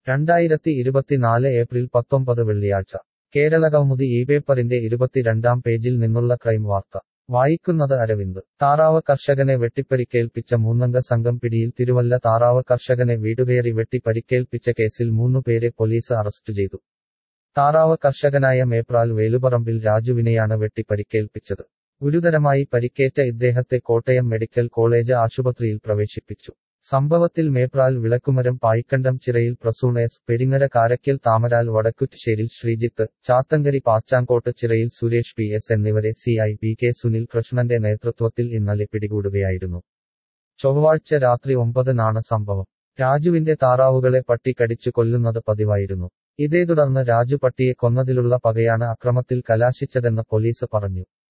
രണ്ടായിരത്തി ഇരുപത്തിനാല് ഏപ്രിൽ പത്തൊമ്പത് വെള്ളിയാഴ്ച കേരളകൗമുദി ഈ പേപ്പറിന്റെ ഇരുപത്തിരണ്ടാം പേജിൽ നിന്നുള്ള ക്രൈം വാർത്ത വായിക്കുന്നത് അരവിന്ദ് താറാവ് കർഷകനെ വെട്ടിപ്പരിക്കേൽപ്പിച്ച മൂന്നംഗ സംഘം പിടിയിൽ തിരുവല്ല താറാവ് കർഷകനെ വീടുകയറി വെട്ടി പരിക്കേൽപ്പിച്ച കേസിൽ മൂന്നുപേരെ പോലീസ് അറസ്റ്റ് ചെയ്തു താറാവ് കർഷകനായ മേപ്രാൽ വേലുപറമ്പിൽ രാജുവിനെയാണ് വെട്ടി പരിക്കേൽപ്പിച്ചത് ഗുരുതരമായി പരിക്കേറ്റ ഇദ്ദേഹത്തെ കോട്ടയം മെഡിക്കൽ കോളേജ് ആശുപത്രിയിൽ പ്രവേശിപ്പിച്ചു സംഭവത്തിൽ മേപ്രാൽ വിളക്കുമരം പായിക്കണ്ടം ചിറയിൽ പ്രസൂണേസ് പെരിങ്ങര കാരക്കൽ താമരാൽ വടക്കുറ്റിശ്ശേരിൽ ശ്രീജിത്ത് ചാത്തങ്കരി പാച്ചാങ്കോട്ട് ചിറയിൽ സുരേഷ് പി എസ് എന്നിവരെ C I P K Sunil കൃഷ്ണന്റെ നേതൃത്വത്തിൽ ഇന്നലെ പിടികൂടുകയായിരുന്നു ചൊവ്വാഴ്ച രാത്രി ഒമ്പതിനാണ് സംഭവം രാജുവിന്റെ താറാവുകളെ പട്ടി കടിച്ചു കൊല്ലുന്നത് പതിവായിരുന്നു ഇതേ തുടർന്ന് രാജു പട്ടിയെ കൊന്നതിലുള്ള പകയാണ് അക്രമത്തിൽ കലാശിച്ചതെന്ന് പോലീസ് പറഞ്ഞു